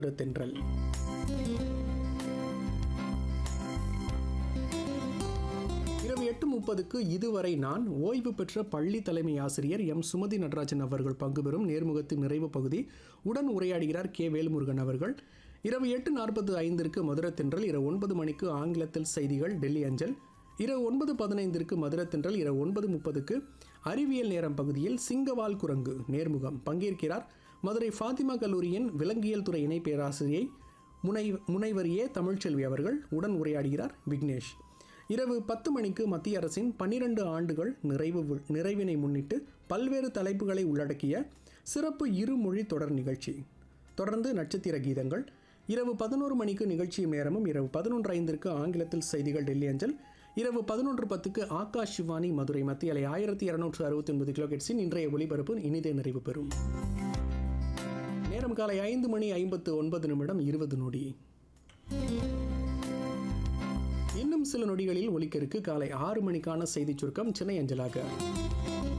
தென்றல் இரவு எட்டு முப்பதுக்கு இதுவரை நான் ஓய்வு பெற்ற பள்ளி தலைமை ஆசிரியர் எம் சுமதி நடராஜன் அவர்கள் பங்கு பெறும் நேர்முகத்தின் நிறைவு பகுதி உடன் உரையாடுகிறார் கே வேல்முருகன் அவர்கள் இரவு எட்டு நாற்பது ஐந்திற்கு மதுரை தென்றல் இரவு ஒன்பது மணிக்கு ஆங்கிலத்தில் செய்திகள் டெல்லி அஞ்சல் இரவு ஒன்பது பதினைந்திற்கு மதுரை தென்றல் இரவு ஒன்பது முப்பதுக்கு அறிவியல் நேரம் பகுதியில் சிங்கவால் குரங்கு நேர்முகம் பங்கேற்கிறார் மதுரை ஃபாத்திமா கல்லூரியின் விலங்கியல் துறை இணை பேராசிரியை முனை முனைவர் ஏ தமிழ்ச்செல்வி அவர்கள் உடன் உரையாடுகிறார் விக்னேஷ் இரவு பத்து மணிக்கு மத்திய அரசின் பன்னிரண்டு ஆண்டுகள் நிறைவு வி- நிறைவினை முன்னிட்டு பல்வேறு தலைப்புகளை உள்ளடக்கிய சிறப்பு இருமொழி தொடர் நிகழ்ச்சி தொடர்ந்து நட்சத்திர கீதங்கள் இரவு பதினோரு மணிக்கு நிகழ்ச்சியும் நேரமும் இரவு பதினொன்று ஐந்திற்கு ஆங்கிலத்தில் செய்திகள் டெல்லி அஞ்சல் இரவு பதினொன்று பத்துக்கு ஆகாஷ் சிவானி மதுரை மத்திய அலை ஆயிரத்தி இரநூற்று அறுபத்தி ஒன்பது கிலோகெட்ஸின் இன்றைய ஒளிபரப்பு இனிதே நிறைவு பெறும் நேரம் காலை ஐந்து மணி ஐம்பத்து ஒன்பது நிமிடம் இருபது நொடி இன்னும் சில நொடிகளில் ஒலிக்க இருக்கு காலை ஆறு மணிக்கான செய்திச் சுருக்கம் சென்னை அஞ்சலாக